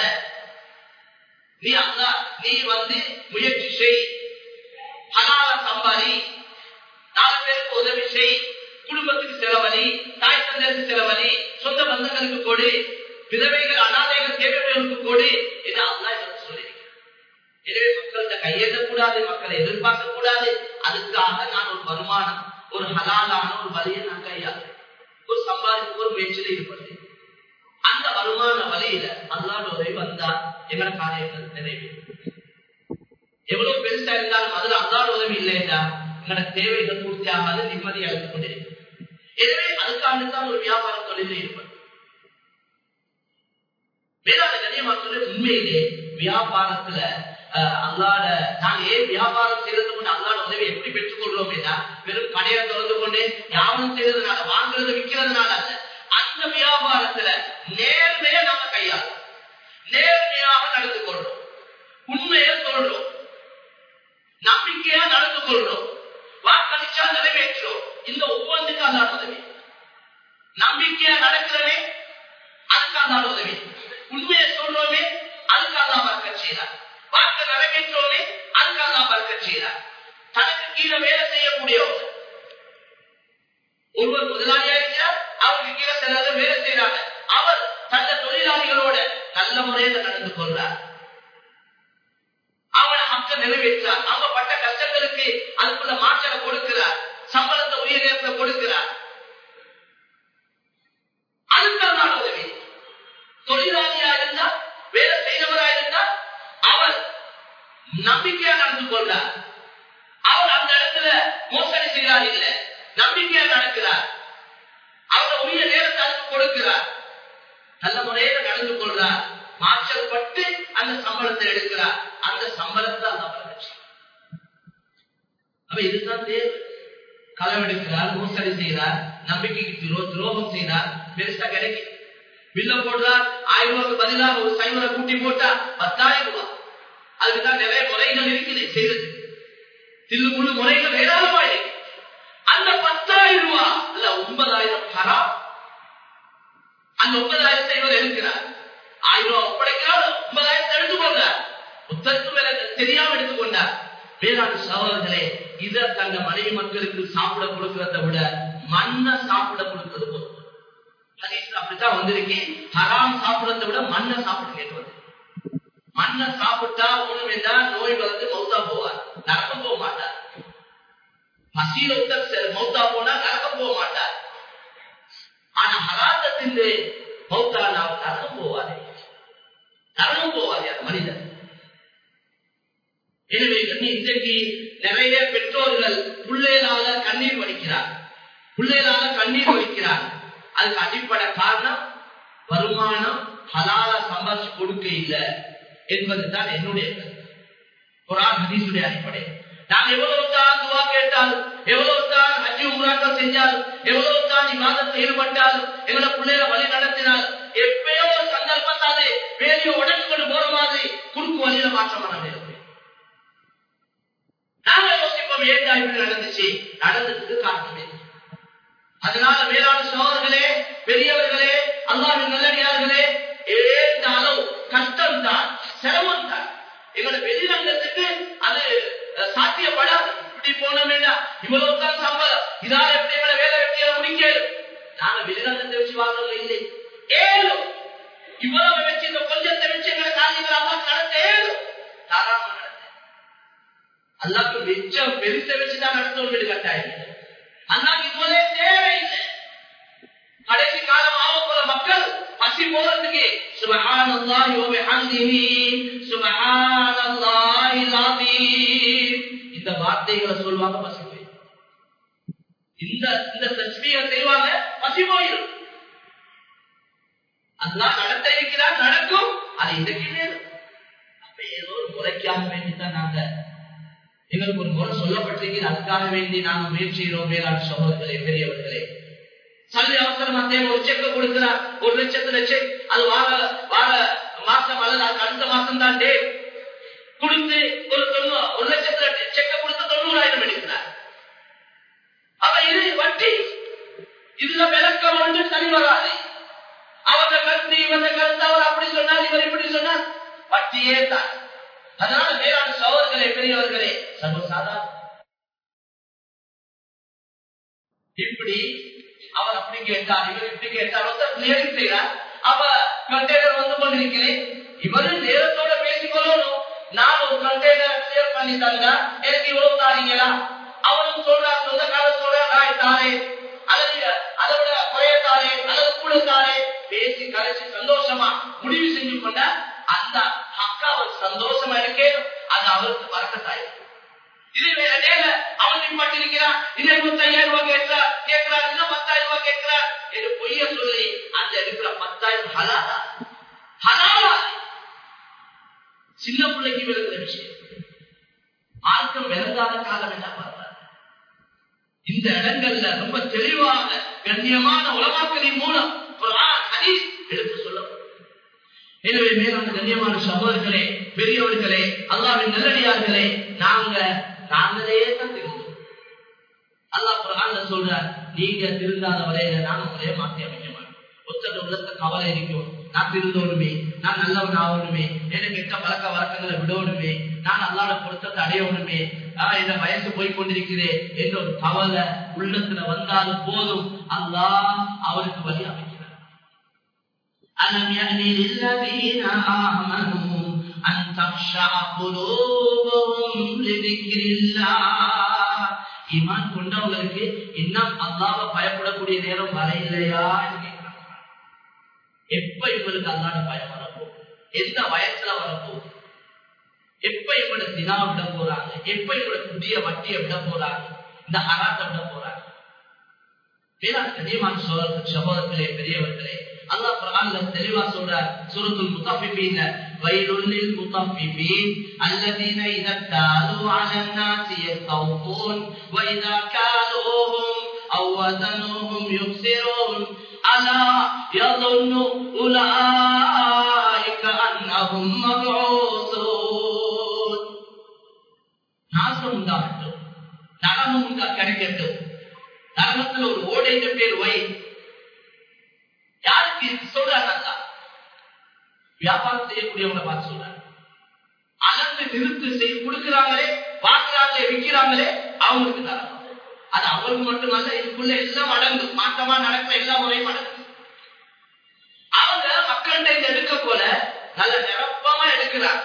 நீ அந்த நீ வந்து முயற்சி செய் ஹலால சம்பாதி நாலு பேருக்கு உதவி செய் குடும்பத்துக்கு செலவழி தாய் தந்தைக்கு செலவழி சொந்த பந்தங்களுக்கு கொடு விதவைகள் அனாதைகள் தேவைகளுக்கு கொடு என்று அல்லா எனக்கு சொல்லியிருக்கிறார் எனவே மக்கள்கிட்ட கையெழுத்தக்கூடாது மக்களை எதிர்பார்க்க கூடாது அதுக்காக நான் ஒரு வருமானம் ஒரு ஹலாலான ஒரு வழியை நான் கையாளுறேன் ஒரு சம்பாதிப்பு ஒரு முயற்சியில் ஈடுபடுறேன் அந்த வருமான வழியில அல்லாட உதவி வந்தா எங்களோட காரியங்கள் நிறைவேறும் எவ்வளவு பெருசா இருந்தாலும் அதுல அல்லாட உதவி இல்லையா எங்களோட தேவைகள் பூர்த்தி ஆகாது நிம்மதி அழைத்து கொண்டிருக்கும் எனவே அதுக்காக தான் ஒரு வியாபார தொழிலில் ஈடுபடும் வேளாண் கண்ணியமா சொல்ல உண்மையிலே வியாபாரத்துல அஹ், அல்லாட நாங்க ஏன் வியாபாரம் செய்யறது கொண்டு அல்லாட உதவி எப்படி பெற்றுக் கொள்றோம் அப்படின்னா வெறும் கடையை திறந்து கொண்டு யாரும் செய்யறதுனால வாங்குறது விற்கிறதுனால அல்ல அந்த வியாபாரத்துல நேர்மையை நம்ம கையாளும் நேர்மையாக நடந்து கொள்றோம் உண்மையை சொல்றோம் நம்பிக்கையா நடந்து கொள்றோம் வாக்களிச்சா நிறைவேற்றுறோம் இந்த ஒவ்வொன்றுக்கும் அல்லாட உதவி நம்பிக்கையா நடக்கிறவே அதுக்கு அல்லாட உதவி உண்மையை சொல்றோமே அதுக்கு அல்லா பார்க்க செய்யறார் வாக்கு நிறைவேற்றோமே அதுக்கு அல்லா பார்க்க செய்யறார் தனக்கு கீழே வேலை செய்யக்கூடியவங்க ஒருவர் முதலாளியா இருக்கிறார் அவருக்கு கீழே சிலர் வேலை செய்யறாங்க அவர் தந்த தொழிலாளிகளோட நல்ல முறையில நடந்து கொள்றார் அவனை மக்கள் நிறைவேற்றார் அவங்க பட்ட கஷ்டங்களுக்கு அதுக்குள்ள மாற்றத்தை கொடுக்கிறார் சம்பளத்தை உரிய நேரத்தில் கொடுக்கிறார் அதுக்கு அல்லாட உதவி தொழிலாளியா இருந்தா வேலை செய்தவரா இருந்தா அவர் நம்பிக்கையா நடந்து கொள்றார் அவர் அந்த இடத்துல மோசடி செய்கிறார் இல்ல நம்பிக்கையா நடக்கிறார் அவர் உரிய நேரத்தை அதுக்கு கொடுக்கிறார் நல்ல முறையில நடந்து கொள்றார் மாற்றப்பட்டு அந்த சம்பளத்தை எடுக்கிறார் அந்த சம்பளத்தை அந்த வளர்ச்சி அப்ப இதுதான் தேவை களவெடுக்கிறார் மோசடி செய்கிறார் நம்பிக்கைக்கு துரோ- துரோகம் செய்கிறார் பெருசா கிடைக்கும் பில்ல போடுறார் ஆயிரம் ரூபாய்க்கு பதிலாக ஒரு சைவரை கூட்டி போட்டா பத்தாயிரம் ரூபாய் அதுக்குதான் நிறைய முறைகள் இருக்குது செய்வது தில்லு முள்ளு முறைகள் ஏராளமா இருக்கு அந்த பத்தாயிரம் ரூபாய் அல்ல ஒன்பதாயிரம் ஹராம் அந்த ஒன்பதாயிரத்தை இவர் இருக்கிறார் ஆயிரம் ரூபாய் ஒப்படைக்கிறார் ஒன்பதாயிரத்தை எடுத்துக்கொண்டார் புத்தகத்துக்கு மேல தெரியாம எடுத்துக்கொண்டார் வேளாண் சகோதரர்களே இதை தங்க மனைவி மக்களுக்கு சாப்பிட கொடுக்கிறத விட மண்ணை சாப்பிட கொடுக்கிறது போதும் ஹதீஸ்ல அப்படித்தான் வந்திருக்கு ஹராம் சாப்பிடறதை விட மண்ணை சாப்பிட கேட்டு மண்ணை சாப்பிட்டா ஒண்ணும் என்றால் நோய் வந்து மௌத்தா போவார் நரக்கம் போக மாட்டார் பசியில உத்தர் மௌத்தா போனா நரக்கம் போக மாட்டார் ஆனா ஹராத்தத்தின் மௌத்தா நாம் நரகம் போவாரே நரகம் போவார் யார் மனிதன் எனவே இன்றைக்கு நிறைய பெற்றோர்கள் பிள்ளைகளால கண்ணீர் வடிக்கிறார் பிள்ளைகளால கண்ணீர் வடிக்கிறார் அதுக்கு அடிப்படை காரணம் வருமானம் ஹலால சம்பாதிச்சு கொடுக்க இல்லை என்பதுதான் என்னுடைய குரான் ஹதீசுடைய அடிப்படை நாம் எவ்வளவு தான் துவா கேட்டாலும் எவ்வளவு தான் ஹஜ்ஜி உம்ராக்கள் செஞ்சாலும் எவ்வளவு தான் இவாதத்தில் ஈடுபட்டாலும் எங்களை பிள்ளைகளை வழி நடத்தினால் எப்பயோ ஒரு சந்தர்ப்பத்தாலே வேலையை உடனே கொண்டு போற மாதிரி குறுக்கு வழியில மாற்றமான இருக்கு நாங்க யோசிப்போம் ஏன் இப்படி நடந்துச்சு நடந்ததுக்கு காரணமே அதனால வேளாண் சோழர்களே பெரியவர்களே அல்லாவின் நல்லடியார்களே ஏந்த அளவு கஷ்டம் தான் சிரமம் தான் எங்களோட வெளிரங்கத்துக்கு அது சாத்தியப்படாது இப்படி போனோம்னா இவ்வளவு தான் சம்பளம் இதால எப்படி எங்களை வேலை வெட்டியில முடிக்கலும் நாங்க வெளிரங்கத்தை வச்சு வாழ்றவங்க இல்லை ஏழும் இவ்வளவு வச்சு இந்த கொஞ்சத்தை வச்சு எங்களை காரியங்கள் அல்லா நடத்த ஏழும் தாராளமா நடத்த அல்லாக்கு மிச்சம் பெருச வச்சுதான் நடத்தணும் வீடு கட்டாயம் அல்லாக்கு இதுவரை தேவையில்லை கடைசி காலம் ஆகப்போற மக்கள் பசி போறதுக்கு சுபஹானல்லாஹி வ பிஹம்திஹி சுபஹானல்லாஹில் அஸீம் இந்த வார்த்தைகளை சொல்வாங்க பசி போய் இந்த இந்த தஸ்பீஹை செய்வாங்க பசி போயிடும் அல்லாஹ் நடத்த இருக்கிறார் நடக்கும் அது இன்றைக்கு நேரம் அப்ப ஏதோ ஒரு முறைக்காக வேண்டித்தான் நாங்க எங்களுக்கு ஒரு முறை சொல்லப்பட்டிருக்கிறது அதுக்காக வேண்டி நாங்கள் முயற்சி செய்கிறோம் வேளாண் சகோதரர்களே பெரியவர்களே சல்லி அவசரமா தேவை ஒரு செக்க கொடுக்கிறார் ஒரு லட்சத்துல செக் அது வார வார மாசம் அல்லது அதுக்கு அடுத்த மாசம் தான் டே கொடுத்து ஒரு தொண்ணூறு ஒரு லட்சத்துல செக்க கொடுத்து தொண்ணூறாயிரம் எடுக்கிறார் அவ இது வட்டி இதுல விளக்கம் ஒன்று சரி வராது அவங்க கருத்து இவங்க கருத்து அவர் அப்படி சொன்னார் இவர் இப்படி சொன்னார் வட்டியே தான் அதனால வேளாண் சகோதரர்களே பெரியவர்களே சர்வசாதாரண இப்படி அவர் அப்படி கேட்டார் இவர் இப்படி கேட்டார் ஒருத்தர் கிளியரிங் செய்யறார் அப்ப கண்டெய்னர் வந்து கொண்டிருக்கிறேன் இவரு நேரத்தோட பேசிக்கொள்ளணும் நான் ஒரு கண்டெய்னர் கிளியர் பண்ணி தந்தா எனக்கு இவ்வளவு தாரீங்களா அவரும் சொல்றார் சொந்த காலத்தோட நான் தாரே அல்லது அதை விட குறைய தாரே அல்லது கூட தாரே பேசி கலைச்சு சந்தோஷமா முடிவு செஞ்சு கொண்ட அந்த அக்கா அவர் சந்தோஷமா இருக்கே அது அவருக்கு வரக்கத்தாயிருக்கு இது வேற நேர அவன் நிப்பாட்டிருக்கிறான் இன்னும் இருபத்தையாயிரம் ரூபாய் கேட்கிறார் கேட்கிறார் இன்னும் பத்தாயிரம் ரூபாய் கேட்கிறார் என்று பொய்ய சொல்லி அந்த இருக்கிற பத்தாயிரம் ஹலாலா ஹலாலா சின்ன பிள்ளைக்கு விளங்குற விஷயம் மார்க்கம் விளங்காத காலம் என்ன பார்த்தார் இந்த இடங்கள்ல ரொம்ப தெளிவாக கண்ணியமான உலமாக்களின் மூலம் குர்ஆன் ஹதீஸ் எடுத்து சொல்லப்படும் எனவே மேலான கண்ணியமான சகோதரர்களே பெரியவர்களே அல்லாவின் நல்லடியார்களே நாங்க நாங்களே தான் திருந்தோம் அல்லாஹ் குரான்ல சொல்றார் நீங்க திருந்தாத வரையில நான் உங்களே மாற்றி அமைக்க மாட்டேன் ஒத்தர் உள்ளத்த கவலை இருக்கும் நான் திருந்தோடுமே நான் நல்லவன் ஆகணுமே எனக்கு கெட்ட பழக்க வழக்கங்களை விடணுமே நான் அல்லாட பொருத்தத்தை அடையணுமே ஆஹ் இந்த வயசு போய் கொண்டிருக்கிறேன் என்ற ஒரு கவலை உள்ளத்துல வந்தாலும் போதும் அல்லாஹ் அவருக்கு வழி அமைக்கிறார் ألم يأن للذين آمنوا أن تخشع قلوبهم لذكر الله ஈமான் கொண்டவங்களுக்கு இன்னும் அல்லாவை பயப்படக்கூடிய நேரம் வர இல்லையா எப்ப இவங்களுக்கு அல்லாட பயம் வரப்போ எந்த வயசுல வரப்போ எப்ப இவங்களோட தினா விட போறாங்க எப்ப இவங்களோட புதிய வட்டியை விட போறாங்க இந்த ஹராத்தை விட போறாங்க வேளாண் கனியமான சோழர்கள் சகோதரர்களே பெரியவர்களே அல்லாஹ் குர்ஆன்ல தெளிவா சொல்றார் சூரத்துல் முத்தஃபிஃபீன் வயலுல் லில் முத்தஃபிஃபீன் الذين اذا اكتالوا على الناس يستوفون واذا كالوهم او وزنوهم يخسرون ألا يظن أولئك أنهم مبعوثون நாசம் உண்டாகட்டும் நரகம் உண்டா கிடைக்கட்டும் நரகத்தில் ஒரு ஓடைந்த பேர் வை யாருக்கு இது சொல்றாங்க வியாபாரம் செய்யக்கூடியவங்களை பார்த்து சொல்றாங்க அளந்து நிறுத்து செய்து கொடுக்கிறாங்களே வாங்குறாங்களே விற்கிறாங்களே அவங்களுக்கு தரணும் அது அவருக்கு மட்டுமல்ல இதுக்குள்ள எல்லாம் அடங்கும் மாற்றமா நடக்கிற எல்லா முறையும் அடங்கும் அவங்க மக்கள்கிட்ட இங்க எடுக்க போல நல்ல நிரப்பமா எடுக்கிறாங்க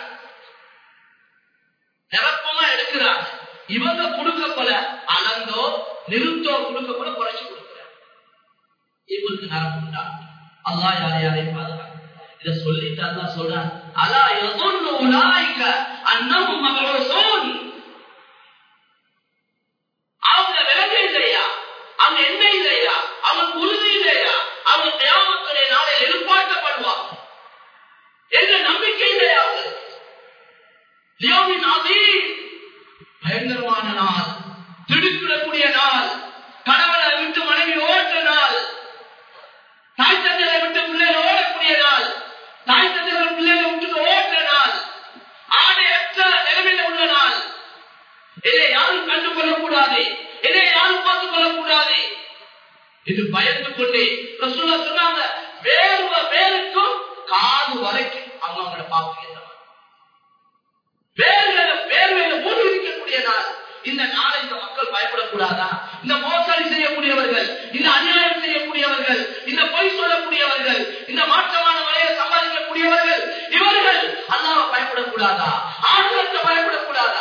நிரப்பமா எடுக்கிறாங்க இவங்க கொடுக்க போல அளந்தோ நிறுத்தோ கொடுக்க போல குறைச்சு கொடுக்கிறாங்க இவங்களுக்கு நரம்பு உண்டா அல்லா யாரை யாரையும் பாதுகாக்க இத சொல்லிட்டு அல்லா சொல்றான் அலா யதுன்னு உலாய்க்க அன்னமும் மகரசோன் அவங்க விலங்கு இல்லையா அவங்க என்ன இல்லையா அவங்க உறுதி இல்லையா அவங்க தேவத்துடைய நாளில் எதிர்பார்க்கப்படுவாங்க என்ற நம்பிக்கை இல்லையா அவங்களுக்கு லியோவின் அதீம் பயங்கரமான நாள் திடுக்கிடக்கூடிய நாள் கணவனை விட்டு மனைவி ஓட்ட நாள் தாய் தந்தையை விட்டு பிள்ளைகள் ஓடக்கூடிய நாள் தாய் தந்தைகள் பிள்ளைகளை விட்டு ஓட்ட நாள் ஆடையற்ற நிலைமையில உள்ள நாள் இதை யாரும் கண்டு கொள்ளக்கூடாது இதை யாரும் பார்த்துக் கொள்ளக்கூடாது இது பயந்து கொண்டே ரசூலா சொன்னாங்க வேர்வ வேருக்கும் காது வரைக்கும் அவங்க அவங்கள பார்க்க வேர்வையில வேர்வையில மூடி இருக்கக்கூடிய நாள் இந்த நாளை இந்த மக்கள் பயப்படக்கூடாதா இந்த மோசடி செய்யக்கூடியவர்கள் இந்த அநியாயம் செய்யக்கூடியவர்கள் இந்த பொய் சொல்லக்கூடியவர்கள் இந்த மாற்றமான முறையை சம்பாதிக்கக்கூடியவர்கள் இவர்கள் அல்லாம பயப்படக்கூடாதா ஆண்களுக்கு பயப்படக்கூடாதா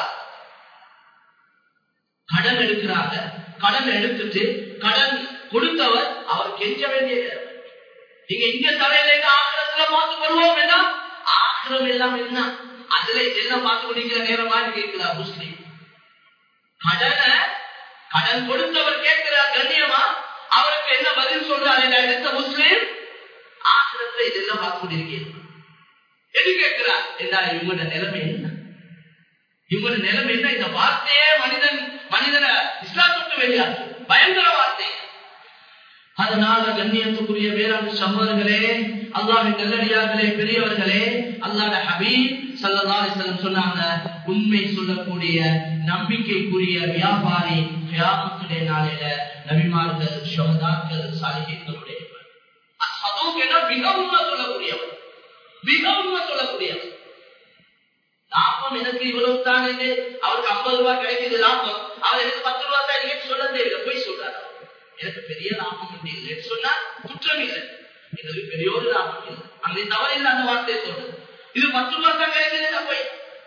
கடன் எடுக்கிறாங்க கடன் எடுத்துட்டு கடன் கொடுத்தவர் அவர் கெஞ்ச வேண்டிய நேரம். நீங்க இங்க தரையில ஆக்கிரத்துல பார்த்து வருவோம் என்ன ஆக்கிரம் எல்லாம் என்ன அதுல எல்லாம் பார்த்து கொண்டிருக்கிற நேரமா கேட்கிறார் முஸ்லீம் கடனை கடன் கொடுத்தவர் கேட்கிறார் கண்ணியமா அவருக்கு என்ன பதில் சொல்றாரு இந்த முஸ்லீம் ஆசிரத்துல இதெல்லாம் பார்த்து கொண்டிருக்கேன் எது கேட்கிறார் என்றால் இவங்களோட நிலைமை என்ன இவங்களோட நிலைமை என்ன இந்த வார்த்தையே மனிதன் மனிதனை இஸ்லாத்துக்கு வெளியாகும் பயங்கர வார்த்தை அதனால கண்ணியத்துக்குரிய வேளாண் சகோதரர்களே அல்லாஹின் நல்லடியார்களே பெரியவர்களே அல்லாட ஹபீப் சல்லல்லாஹு அலைஹி வஸல்லம் சொன்னாங்க உண்மை சொல்லக்கூடிய நம்பிக்கைக்குரிய வியாபாரி கியாமத்துடைய நாளில நபிமார்கள் ஷஹதாக்கள் சாலிஹீன்களுடைய அஸ்ஹதூக் என்ற மிக உண்மை சொல்லக்கூடியவர் மிக உண்மை சொல்லக்கூடியவர் லாபம் எனக்கு இவ்வளவு தான் என்று அவருக்கு ஐம்பது ரூபாய் கிடைக்குது லாபம் அவர் எனக்கு பத்து ரூபாய் தான் எனக்கு சொல்ல தேவையில்லை போய் சொல்றாரு எனக்கு பெரிய லாபம் இல்லைன்னு சொன்னா குற்றம் இல்லை எங்களுக்கு பெரிய ஒரு லாபம் இல்லை அங்கே தவறு இல்லை அந்த வார்த்தையை சொல்றது இது பத்து ரூபாய் தான் கிடைக்குது போய்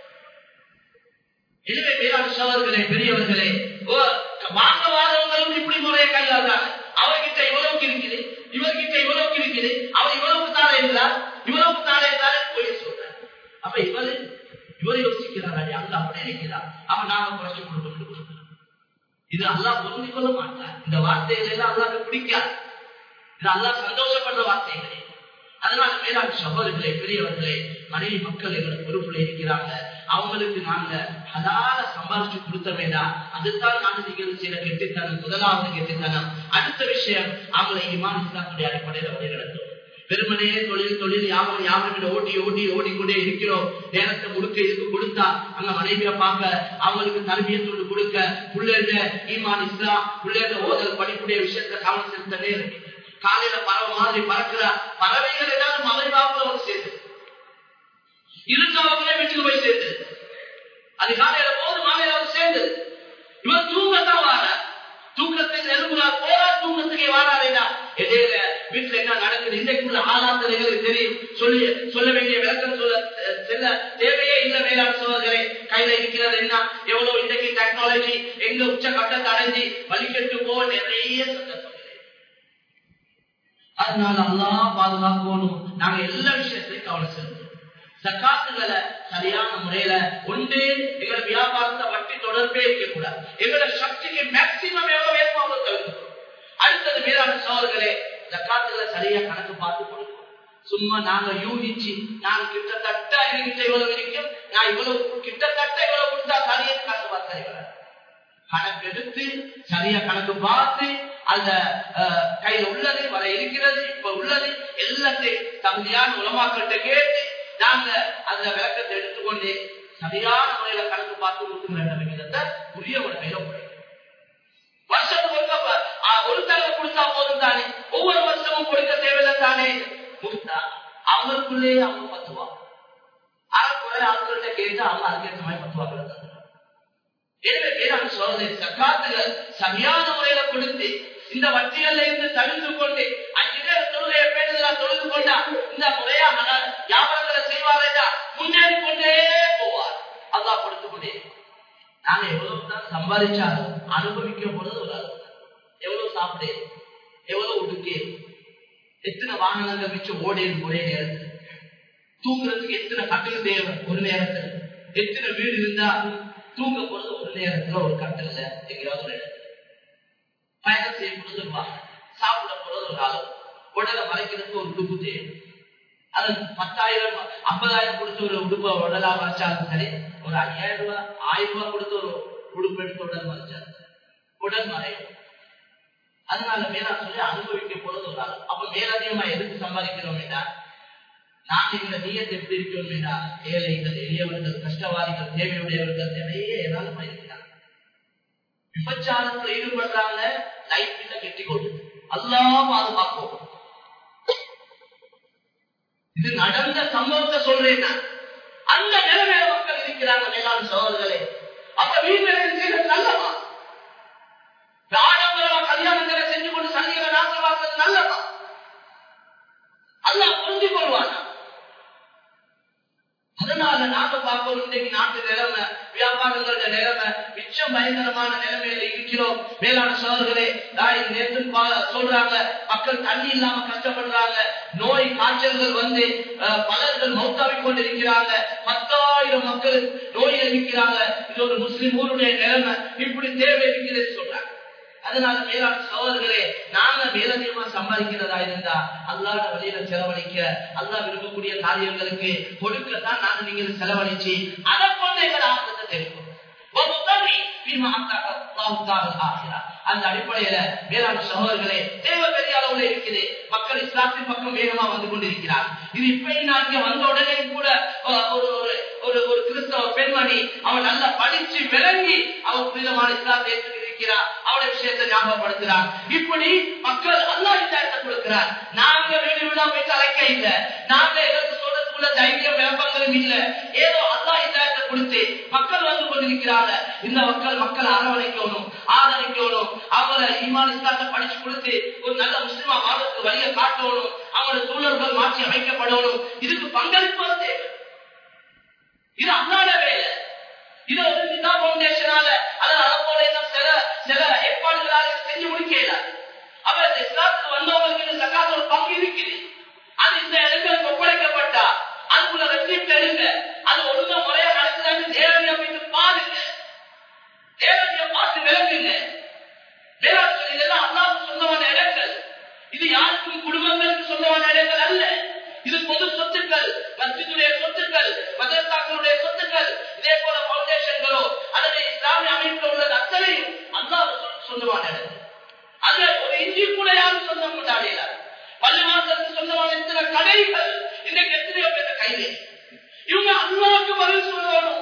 எனவே பேரான சோழர்களே பெரியவர்களே வாங்க வாதவங்களும் இப்படி முறையை கையாளுறாங்க அவர்கிட்ட இவ்வளவுக்கு இருக்குது இவர்கிட்ட இவ்வளவுக்கு இருக்குது அவர் இவ்வளவுக்கு தானே இருந்தார் இவ்வளவுக்கு தானே இருந்தார் போய் சொல்றார் அப்ப இவரு இவர் யோசிக்கிறார் அல்ல அப்படி இருக்கிறார் அவன் நாம குறைச்சு கொடுக்கணும் இது அல்லா பொருந்திக் கொள்ள மாட்டார் இந்த வார்த்தைகள் எல்லாம் அல்லாக்கு பிடிக்காது இது அல்லா சந்தோஷப்படுற வார்த்தைகளே அதனால மேலாண் சகோதரர்களே பெரியவர்களே மனைவி மக்கள் எங்களுக்கு பொறுப்புல இருக்கிறாங்க அவங்களுக்கு நாங்க ஹலால சம்பாதிச்சு கொடுத்த வேண்டாம் அதுதான் நாங்க நீங்கள் செய்த கெட்டுத்தனம் முதலாவது கெட்டுத்தனம் அடுத்த விஷயம் அவங்களை இமான் இஸ்லாத்துடைய அடிப்படையில் வழி நடத்தும் வெறுமனே தொழில் தொழில் யாவரும் யாவரும் ஓட்டி ஓட்டி ஓடிக்கொண்டே இருக்கிறோம் நேரத்தை முழுக்க இதுக்கு கொடுத்தா அங்க மனைவிய பார்க்க அவங்களுக்கு தரபியை சொல்லி கொடுக்க பிள்ளைங்க ஈமான் இஸ்லாம் பிள்ளைங்க ஓதல் படிப்புடைய விஷயத்த கவனம் செலுத்த நேரம் காலையில பறவை மாதிரி பறக்கிற பறவைகள் ஏதாவது மலை வாக்குல வந்து சேர்ந்து இருந்தவங்களே வீட்டுக்கு போய் சேர்ந்து அது காலையில போது மாலையில வந்து சேர்ந்து இவன் தூங்கத்தான் வார தூக்கத்துக்கு நெருங்குறார் போரா தூக்கத்துக்கே வாராதேடா இடையில வீட்டுல என்ன நடக்குது இன்றைக்குள்ள ஆளாந்தல் எங்களுக்கு தெரியும் சொல்லி சொல்ல வேண்டிய விளக்கம் சொல்ல செல்ல தேவையே இல்ல வேளாண் சோதரே கையில இருக்கிறது என்ன எவ்வளவு இன்றைக்கு டெக்னாலஜி எங்க உச்ச கட்டத்தை அடைஞ்சு வலிக்கட்டு போ நிறைய சந்தர்ப்பம் அதனால அல்லா பாதுகாக்கணும் நாங்க எல்லா விஷயத்திலையும் கவனம் செலுத்தணும் சக்காத்துகளை சரியான முறையில ஒன்று எங்களை வியாபாரத்தை வட்டி தொடர்பே இருக்கக்கூடாது எங்களோட சக்திக்கு மேக்சிமம் எவ்வளவு வேணுமோ அவ்வளவு தவிர்க்கணும் அடுத்தது மேலான சோழர்களே ஜக்காத்துகளை சரியா கணக்கு பார்த்து கொடுக்கணும் சும்மா நாங்க யூகிச்சு நாங்க கிட்டத்தட்ட எங்ககிட்ட இவ்வளவு இருக்கும் நான் இவ்வளவு கிட்டத்தட்ட இவ்வளவு கொடுத்தா சரியா கணக்கு பார்த்து சரி வராது கணக்கு எடுத்து சரியா கணக்கு பார்த்து அந்த அஹ், கையில உள்ளது வர இருக்கிறது இப்ப உள்ளது எல்லாத்தையும் தகுதியான உலமாக்கிட்ட கேட்டு நாங்க அந்த விளக்கத்தை எடுத்துக்கொண்டு சரியான முறையில கணக்கு பார்த்து கொடுக்குற விகிதத்தை உரிய முறையில போடுறோம் வருஷத்துக்கு ஒருக்க ப- ஆ, ஒரு தடவை கொடுத்தா போதும் தானே ஒவ்வொரு வருஷமும் கொடுக்க தேவையில்லை தானே கொடுத்தா அவங்களுக்குள்ளே அவங்க பத்துவா அறக்குறை ஆட்கள்கிட்ட கேட்டு அவங்க அதுக்கேற்ற மாதிரி பத்துவாக்களை தந்துடுவாங்க எனவே வேறாண் சொல்றது சக்காத்துகள் சரியான முறையில கொடுத்து இந்த வட்டிகள்ல இருந்து தவிர்த்து கொண்டு அஞ்சு பேர் தொழுகையை பேணுதலா தொழுது கொண்டா இந்த முறையா ஹலால் வியாபாரங்களை செய்வாரேடா முன்னேறி கொண்டே போவார் அல்லாஹ் கொடுத்து கொண்டே இருப்பார். நாங்க எவ்வளவு தான் சம்பாதிச்சாலும் அனுபவிக்க போறது ஒரு அளவு தான். எவ்வளவு சாப்பிடு எவ்வளவு உடுக்கு எத்தனை வாகனங்கள் மிச்சம் ஓடேன் ஒரே நேரத்தில் தூங்குறதுக்கு எத்தனை கட்டில் தேவை ஒரு நேரத்தில் எத்தனை வீடு இருந்தா தூங்க போறது ஒரு நேரத்துல ஒரு கட்டில எங்கேயாவது ஒரு இடத்துல பயணம் செய்யப்படுறது ஒரு வாகனம் சாப்பிட போறது ஒரு அளவு உடலை மறைக்கிறதுக்கு ஒரு உடுப்பு தேவை அது பத்தாயிரம் ஐம்பதாயிரம் கொடுத்து ஒரு உடுப்பை உடலா மறைச்சாலும் சரி ஒரு ஐயாயிரம் ரூபாய் ஆயிரம் ரூபாய் கொடுத்து ஒரு உடுப்பு எடுத்து உடல் மறைச்சாலும் சரி உடல் மறையும் அதனால மேலா சொல்லி அனுபவிக்க போறது ஒரு அளவு அப்ப மேலதிகமா எதுக்கு சம்பாதிக்கிறோம் நான் எங்களை நீயத்தை எப்படி இருக்கணும் ஏழைகள் எளியவர்கள் கஷ்டவாதிகள் தேவையுடையவர்கள் நிறைய ஏதாவது இருக்கிறாங்க விபச்சாரத்துல ஈடுபடுறாங்க லைஃப்ல கெட்டி கொண்டு அல்லா பாதுகாப்போம் இது நடந்த சம்பவத்தை சொல்றேன் நான். அந்த நிலைமையில மக்கள் இருக்கிறாங்க மேலாண் சோழர்களே அப்ப வீட்டுல செய்யறது நல்லவா ஆடம்பரமா கல்யாணங்களை செஞ்சு கொண்டு சனிகளை நாசமாக்குறது நல்லவா அல்லாஹ் புரிஞ்சு கொள்வானா அதனால நாங்க பார்க்கணும் இன்றைக்கு நாட்டு நிலைமை வியாபாரங்களோட நிலைமை மிச்சம் பயங்கரமான நிலைமையில இருக்கிறோம் மேலான சோழர்களே தாய் நேற்று பா- சொல்றாங்க மக்கள் தண்ணி இல்லாம கஷ்டப்படுறாங்க நோய் காய்ச்சல்கள் வந்து அஹ், பலர்கள் மௌத்தாவிக் கொண்டிருக்கிறாங்க பத்தாயிரம் மக்கள் நோயில் இருக்கிறாங்க இது ஒரு முஸ்லிம் ஊருடைய நிலைமை இப்படி தேவை இருக்கிறது சொல்றாங்க அதனால மேலான சகோதரர்களே நாங்க மேலதிகமா சம்பாதிக்கிறதா இருந்தா அல்லாத வழியில செலவழிக்க அல்லாஹ் விரும்பக்கூடிய காரியங்களுக்கு கொடுக்கத்தான் நாங்க நீங்க செலவழிச்சு அதை கொண்டு எங்களை ஆக்கத்தை தெரியும் அந்த அடிப்படையில வேளாண் சகோதரர்களே தேவ பெரிய அளவுல இருக்குது மக்கள் இஸ்லாத்தின் பக்கம் வேகமா வந்து கொண்டிருக்கிறார் இது இப்பயும் நான் இங்க வந்த உடனே கூட அஹ், ஒரு ஒரு- ஒரு ஒரு கிறிஸ்தவ பெண்மணி அவன் நல்லா படிச்சு விளங்கி அவன் புனிதமான இஸ்லாத்தை ஏற்றுக்கிறார் அவருடைய விஷயத்தை ஞாபகப்படுத்துறார் இப்படி மக்கள் அல்லா இதாயத்தை கொடுக்கிறார் நாங்க வீடு வீடா போய் கலைக்க இல்ல நாங்க எங்களுக்கு சொல்றதுக்குள்ள தைரியம் விளம்பங்களும் இல்ல ஏதோ அல்லா இதாயத்தை கொடுத்து மக்கள் வந்து கொண்டிருக்கிறாங்க இந்த மக்கள் மக்களை அரவணைக்கணும் ஆதரிக்கணும் அவங்களை ஈமான் இஸ்லாத்தை படிச்சு கொடுத்து ஒரு நல்ல முஸ்லிமா வாழ்றதுக்கு வழியை காட்டணும் அவங்களோட சூழல்கள் மாற்றி அமைக்கப்படணும் இதுக்கு பங்களிப்பு தேவை இது அல்லாத வேலை இது ஒரு நிதா பவுண்டேஷனால அல்லது அதை போல இன்னும் சில சில ஏற்பாடுகளால இதை செஞ்சு முடிக்க இயலாது அப்ப இந்த இஸ்லாத்துக்கு வந்தவங்களுக்கு இந்த சக்காத்து ஒரு பங்கு இருக்குது அது இந்த இடங்களுக்கு ஒப்படைக்கப்பட்டா அதுக்குள்ள ரெசிப்ட் எடுங்க அது ஒழுங்கா முறையா நடக்குதான்னு தேவனியா போயிட்டு பாருங்க தேவனியா பார்த்து விளக்குங்க வேளாண் இதெல்லாம் அல்லாவுக்கு சொந்தமான இடங்கள் இது யாருக்கும் குடும்பங்களுக்கு சொந்தமான இடங்கள் அல்ல இது பொது சொத்துக்கள் மஸ்ஜிதுடைய சொத்துக்கள் மதரசாக்களுடைய சொத்துக்கள் இதே போல பவுண்டேஷன்களோ அல்லது இஸ்லாமிய அமைப்பில் உள்ளது அத்தனையும் அல்லாஹ் சொந்தமான இடங்கள் அதுல ஒரு இஞ்சி கூட யாரும் சொந்தம் கொண்டாடல பள்ளிவாசலுக்கு சொந்தமான எத்தனை கடைகள் இன்னைக்கு எத்தனையோ பேர் கைது இவங்க அல்லாவுக்கு பதில் சொல்லணும்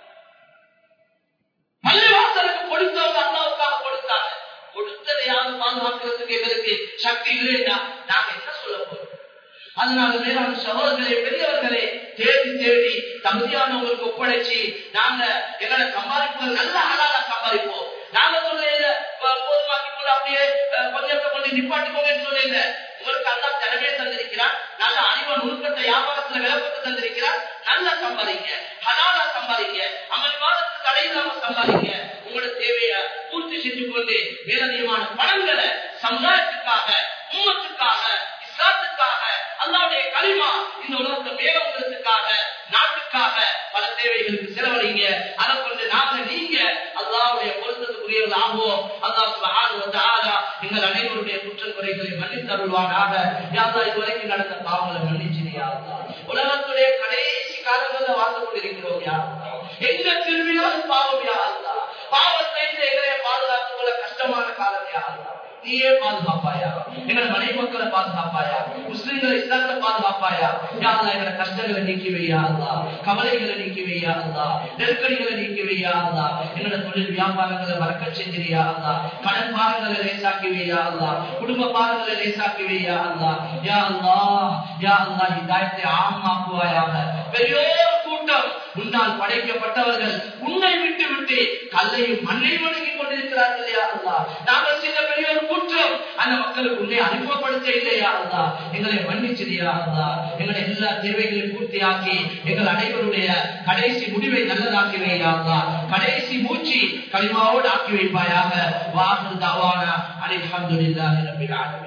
பள்ளிவாசலுக்கு கொடுத்தவங்க அல்லாவுக்காக கொடுத்தாங்க கொடுத்ததை யாரும் பாதுகாக்கிறதுக்கு எங்களுக்கு சக்தி இல்லையா நாங்க என்ன சொல்ல போறோம் அதனால மேலான சகோதரர்களே பெரியவர்களே தேடி தேடி தகுதியானவங்களுக்கு ஒப்படைச்சு நாங்க எங்களை சம்பாதிப்போம் நல்ல ஆளாக சம்பாதிப்போம் நாங்க சொல்ல போதுமாக்கி கொண்டு அப்படியே அஹ், கொஞ்சத்தை கொண்டு நிப்பாட்டிக்கோங்கன்னு சொல்லுங்க உங்களுக்கு அல்லா திறமையை தந்திருக்கிறார் நல்ல அறிவு நுணுக்கத்தை வியாபாரத்துல விளக்கத்தை தந்திருக்கிறார் நல்லா சம்பாதிங்க ஹலாலா சம்பாதிங்க அமல் வாதத்துக்கு தடை இல்லாம சம்பாதிங்க உங்களோட தேவையை பூர்த்தி செஞ்சு கொண்டு மேலதிகமான பணங்களை சமுதாயத்துக்காக உம்மத்துக்காக இஸ்லாத்துக்காக அல்லாவுடைய களிமா இந்த உலகத்தை மேல உங்களுக்காக நாட்டுக்காக பல தேவைகளுக்கு செலவழிங்க அதை கொண்டு நாங்க நீங்க அல்லாவுடைய பொருத்தத்துக்குரியவர்கள் ஆகுவோம் அல்லாஹ் சுப்ஹானஹு வ தஆலா எங்கள் அனைவருடைய குற்றம் குறைகளை மன்னித்து அருள்வானாக யா அல்லாஹ் இதுவரைக்கும் நடந்த பாவங்களை மன்னிச்சிரியா உலகத்துடைய கடைசி காலங்களில் வாழ்ந்து கொண்டிருக்கிறோம் யா அல்லாஹ். எங்க திரும்பினாலும் பாவம் யா அல்லாஹ் பாவத்தை எங்களை பாதுகாத்துக் கொள்ள கஷ்டமான காலம் யா அல்லாஹ் நீயே பாதுகாப்பாயா எங்களை மனை மக்களை பாதுகாப்பாயா முஸ்லிம்களை இஸ்லாத்தை பாதுகாப்பாயா யாரா எங்களை கஷ்டங்களை நீக்கி வையா அல்லா கவலைகளை நீக்கி வையா அல்லா நெருக்கடிகளை நீக்கி வையா அல்லா எங்களோட தொழில் வியாபாரங்களை மறக்க செஞ்சிரியா அல்லா கடன் பாரங்களை லேசாக்கி வையா அல்லா குடும்ப பாரங்களை லேசாக்கி வையா அல்லா யா அல்லா யா அல்லா இதாயத்தை ஆமாக்குவாயாக பெரியோர் கூட்டம் முன்னால் படைக்கப்பட்டவர்கள் உன்னை விட்டு விட்டு கல்லையும் மண்ணையும் வணங்கி கொண்டிருக்கிறார்கள் யா அல்லா நாங்கள் செய்த பெரிய ஒரு குற்றம் அந்த மக்களுக்கு உன்னை அறிமுகப்படுத்த இல்லையா அல்லா எங்களை மன்னிச்சிரியா அல்லா எங்களை எல்லா தேவைகளையும் பூர்த்தியாக்கி எங்கள் அனைவருடைய கடைசி முடிவை நல்லதாக்கி வையா அல்லா கடைசி மூச்சு களிமாவோடு ஆக்கி வைப்பாயாக வாசல் தாவான அலி அஹமதுல்லாஹி ரபில் ஆலமீன்